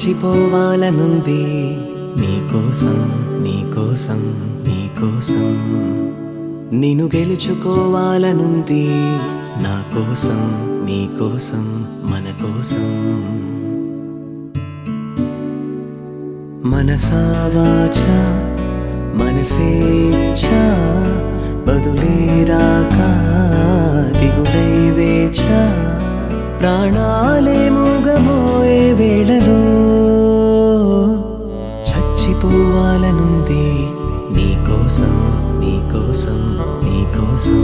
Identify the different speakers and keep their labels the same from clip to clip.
Speaker 1: చచ్చిపోవాలనుంది నీకోసం నీకోసం నీకోసం నిన్ను గెలుచుకోవాలనుంది నా కోసం నీకోసం మన కోసం మనసా వాచ మనసేచ్ఛ బదులే రాక దిగులై వేచ ప్రాణాలే మూగబోయే వేళలో చచ్చిపోవాలనుంది నీకోసం నీకోసం నీకోసం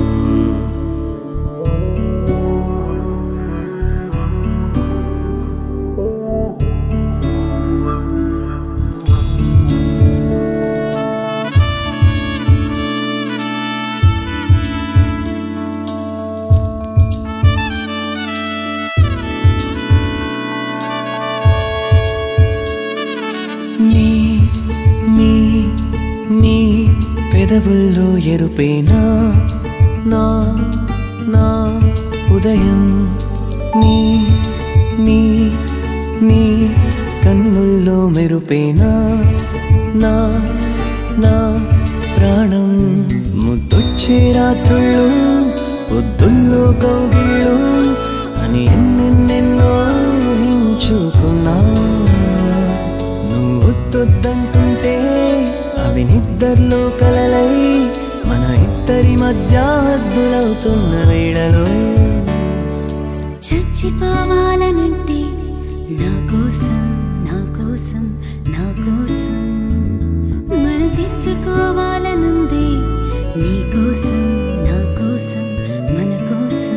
Speaker 1: నీ నీ నీ పెదవుల్లో ఎరుపేనా నా నా ఉదయం నీ నీ నీ కన్నుల్లో మెరుపేనా నా నా ప్రాణం ముద్దొచ్చే రాత్రుళ్ళు పొద్దుల్లో కౌగిళ్ళు అని ఎన్నెన్నెన్నో ఊహించుకున్నా నువ్వు వద్దొద్దంటుంటే అవి నిద్దర్లో కలలై మన ఇద్దరి మధ్య హద్దులవుతున్న వేళలో
Speaker 2: చచ్చిపోవాలనంటే నా కోసం నా కోసం నా కోసం మనసిచ్చుకోవాలనుంది నీ కోసం నా కోసం మన కోసం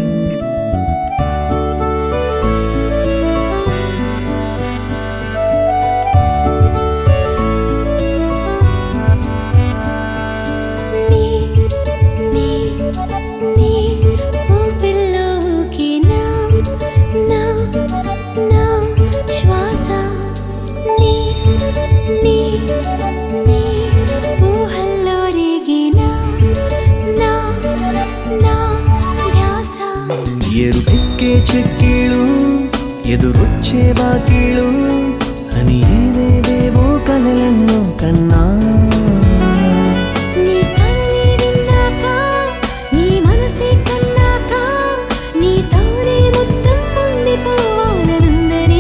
Speaker 2: నీ నీ నీ ఊపిరిలోకి నా నా నా శ్వాస నీ నీ నీ ఊహల్లో రేగిన నా నా ధ్యాస
Speaker 1: ఎరుపెక్కే చెక్కిళ్ళు ఎదురొచ్చే బాకీళ్ళు అని ఏవేవేవో కలలెన్నో కన్నా
Speaker 2: నీ కలలే విన్నాక నీ మనసే కన్నాక నీ తోడే మొత్తం ఉండిపోవాలనుందని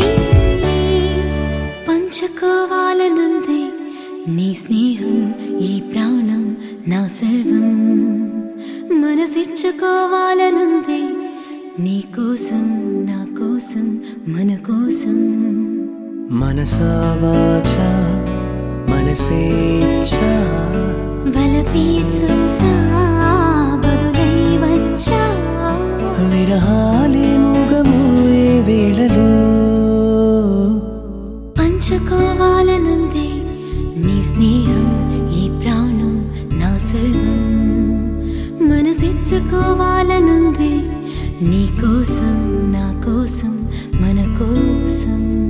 Speaker 2: పంచుకోవాలనుంది నీ స్నేహం ఈ ప్రాణం నా సర్వం మనసిచ్చుకోవాలనుంది నీ కోసం నా కోసం మన కోసం
Speaker 1: మనసా వాచ మనసేచ్ఛ
Speaker 2: వలపే చూసా బదులై వచ్చా
Speaker 1: విరహాలే మూగబోయే వేళలో
Speaker 2: పంచుకోవాలనుంది నీ స్నేహం ఈ ప్రాణం నా సర్వం మనసిచ్చుకోవాలనుంది నీ కోసం నా కోసం మన కోసం